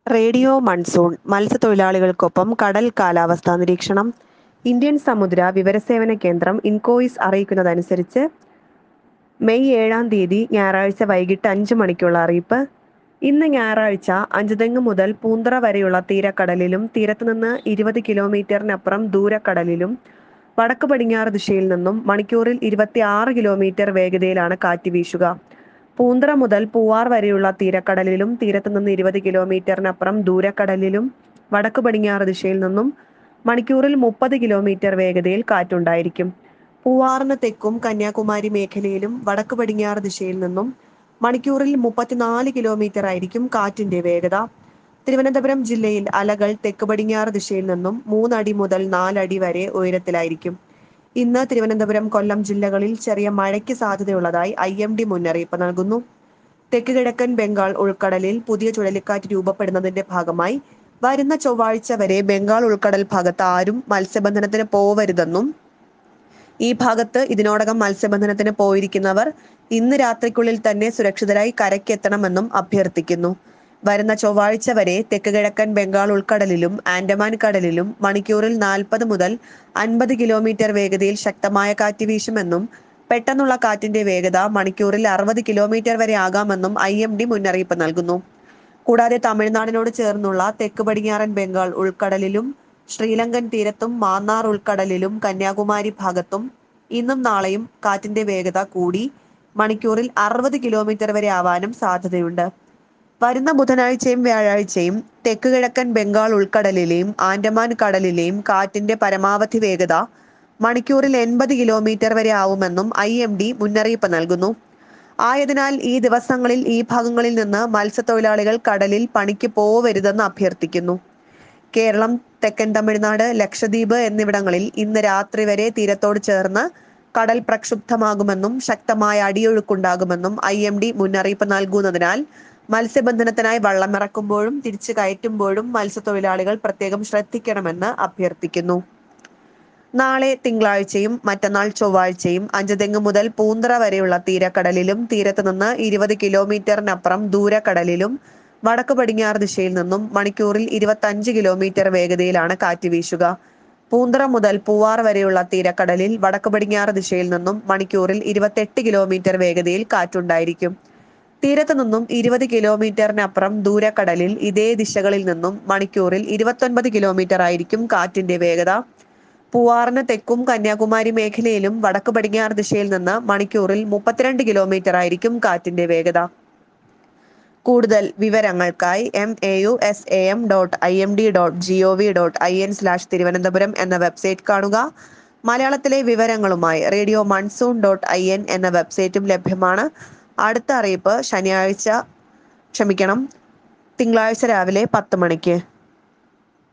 radio monsoon മത്സ്യത്തൊഴിലാളികൾക്കൊപ്പം കടൽ കാലാവസ്ഥാ നിരീക്ഷണം ഇന്ത്യൻ സമുദ്ര വിവരസേവന കേന്ദ്രം ഇൻകോയിസ് അറിയിക്കുന്നതനുസരിച്ച് മെയ് ഏഴാം തീയതി ഞായറാഴ്ച വൈകിട്ട് അഞ്ച് മണിക്കുള്ള അറിയിപ്പ് ഇന്ന് ഞായറാഴ്ച അഞ്ചുതെങ്ങ് മുതൽ പൂന്തറ വരെയുള്ള തീരക്കടലിലും തീരത്തുനിന്ന് ഇരുപത് കിലോമീറ്ററിനപ്പുറം ദൂരക്കടലിലും വടക്ക് പടിഞ്ഞാറ് ദിശയിൽ നിന്നും മണിക്കൂറിൽ ഇരുപത്തി ആറ് കിലോമീറ്റർ വേഗതയിലാണ് കാറ്റ് വീശുക പൂന്തറ മുതൽ പൂവാർ വരെയുള്ള തീരക്കടലിലും തീരത്തുനിന്ന് ഇരുപത് കിലോമീറ്ററിനപ്പുറം ദൂരക്കടലിലും വടക്ക് പടിഞ്ഞാറ് ദിശയിൽ നിന്നും മണിക്കൂറിൽ മുപ്പത് കിലോമീറ്റർ വേഗതയിൽ കാറ്റുണ്ടായിരിക്കും പൂവാറിന് തെക്കും കന്യാകുമാരി മേഖലയിലും വടക്ക് പടിഞ്ഞാറ് ദിശയിൽ നിന്നും മണിക്കൂറിൽ മുപ്പത്തിനാല് കിലോമീറ്റർ ആയിരിക്കും കാറ്റിന്റെ വേഗത തിരുവനന്തപുരം ജില്ലയിൽ അലകൾ തെക്ക് പടിഞ്ഞാറ് ദിശയിൽ നിന്നും മൂന്നടി മുതൽ നാലടി വരെ ഉയരത്തിലായിരിക്കും ഇന്ന് തിരുവനന്തപുരം കൊല്ലം ജില്ലകളിൽ ചെറിയ മഴയ്ക്ക് സാധ്യതയുള്ളതായി ഐ എം ഡി മുന്നറിയിപ്പ് നൽകുന്നു തെക്ക് കിഴക്കൻ ബംഗാൾ ഉൾക്കടലിൽ പുതിയ ചുഴലിക്കാറ്റ് രൂപപ്പെടുന്നതിന്റെ ഭാഗമായി വരുന്ന ചൊവ്വാഴ്ച വരെ ബംഗാൾ ഉൾക്കടൽ ഭാഗത്ത് ആരും മത്സ്യബന്ധനത്തിന് പോവരുതെന്നും ഈ ഭാഗത്ത് ഇതിനോടകം മത്സ്യബന്ധനത്തിന് പോയിരിക്കുന്നവർ ഇന്ന് രാത്രിക്കുള്ളിൽ തന്നെ സുരക്ഷിതരായി കരയ്ക്കെത്തണമെന്നും അഭ്യർത്ഥിക്കുന്നു വരുന്ന ചൊവ്വാഴ്ച വരെ തെക്ക് കിഴക്കൻ ബംഗാൾ ഉൾക്കടലിലും ആൻഡമാൻ കടലിലും മണിക്കൂറിൽ നാൽപ്പത് മുതൽ അൻപത് കിലോമീറ്റർ വേഗതയിൽ ശക്തമായ കാറ്റ് വീശുമെന്നും പെട്ടെന്നുള്ള കാറ്റിന്റെ വേഗത മണിക്കൂറിൽ അറുപത് കിലോമീറ്റർ വരെ ആകാമെന്നും ഐ എം ഡി മുന്നറിയിപ്പ് നൽകുന്നു കൂടാതെ തമിഴ്നാടിനോട് ചേർന്നുള്ള തെക്ക് പടിഞ്ഞാറൻ ബംഗാൾ ഉൾക്കടലിലും ശ്രീലങ്കൻ തീരത്തും മാന്നാർ ഉൾക്കടലിലും കന്യാകുമാരി ഭാഗത്തും ഇന്നും നാളെയും കാറ്റിന്റെ വേഗത കൂടി മണിക്കൂറിൽ അറുപത് കിലോമീറ്റർ വരെ ആവാനും സാധ്യതയുണ്ട് വരുന്ന ബുധനാഴ്ചയും വ്യാഴാഴ്ചയും തെക്ക് കിഴക്കൻ ബംഗാൾ ഉൾക്കടലിലെയും ആൻഡമാൻ കടലിലെയും കാറ്റിന്റെ പരമാവധി വേഗത മണിക്കൂറിൽ എൺപത് കിലോമീറ്റർ വരെ ആവുമെന്നും ഐ എം ഡി മുന്നറിയിപ്പ് നൽകുന്നു ആയതിനാൽ ഈ ദിവസങ്ങളിൽ ഈ ഭാഗങ്ങളിൽ നിന്ന് മത്സ്യത്തൊഴിലാളികൾ കടലിൽ പണിക്ക് പോവരുതെന്ന് അഭ്യർത്ഥിക്കുന്നു കേരളം തെക്കൻ തമിഴ്നാട് ലക്ഷദ്വീപ് എന്നിവിടങ്ങളിൽ ഇന്ന് രാത്രി വരെ തീരത്തോട് ചേർന്ന് കടൽ പ്രക്ഷുബ്ധമാകുമെന്നും ശക്തമായ അടിയൊഴുക്കുണ്ടാകുമെന്നും ഐ എം ഡി മുന്നറിയിപ്പ് നൽകുന്നതിനാൽ മത്സ്യബന്ധനത്തിനായി വള്ളമിറക്കുമ്പോഴും തിരിച്ചു കയറ്റുമ്പോഴും മത്സ്യത്തൊഴിലാളികൾ പ്രത്യേകം ശ്രദ്ധിക്കണമെന്ന് അഭ്യർത്ഥിക്കുന്നു നാളെ തിങ്കളാഴ്ചയും മറ്റന്നാൾ ചൊവ്വാഴ്ചയും അഞ്ചുതെങ്ങ് മുതൽ പൂന്തറ വരെയുള്ള തീരക്കടലിലും തീരത്ത് നിന്ന് ഇരുപത് കിലോമീറ്ററിനപ്പുറം ദൂരക്കടലിലും വടക്ക് പടിഞ്ഞാറ് ദിശയിൽ നിന്നും മണിക്കൂറിൽ ഇരുപത്തഞ്ച് കിലോമീറ്റർ വേഗതയിലാണ് കാറ്റ് വീശുക പൂന്തറ മുതൽ പൂവാർ വരെയുള്ള തീരക്കടലിൽ വടക്ക് പടിഞ്ഞാറ് ദിശയിൽ നിന്നും മണിക്കൂറിൽ ഇരുപത്തെട്ട് കിലോമീറ്റർ വേഗതയിൽ കാറ്റുണ്ടായിരിക്കും തീരത്ത് നിന്നും ഇരുപത് കിലോമീറ്ററിനപ്പുറം ദൂരക്കടലിൽ ഇതേ ദിശകളിൽ നിന്നും മണിക്കൂറിൽ ഇരുപത്തൊൻപത് കിലോമീറ്റർ ആയിരിക്കും കാറ്റിന്റെ വേഗത പൂവാറിന് തെക്കും കന്യാകുമാരി മേഖലയിലും വടക്ക് പടിഞ്ഞാറ് ദിശയിൽ നിന്ന് മണിക്കൂറിൽ മുപ്പത്തിരണ്ട് കിലോമീറ്റർ ആയിരിക്കും കാറ്റിന്റെ വേഗത കൂടുതൽ വിവരങ്ങൾക്കായി M A U S A M dot I M D dot G O V dot I N slash Thiruvananthapuram എന്ന വെബ്സൈറ്റ് കാണുക മലയാളത്തിലെ വിവരങ്ങളുമായി radio monsoon dot I N എന്ന വെബ്സൈറ്റും ലഭ്യമാണ് അടുത്ത അറിയിപ്പ് ശനിയാഴ്ച ക്ഷമിക്കണം തിങ്കളാഴ്ച രാവിലെ പത്ത് മണിക്ക്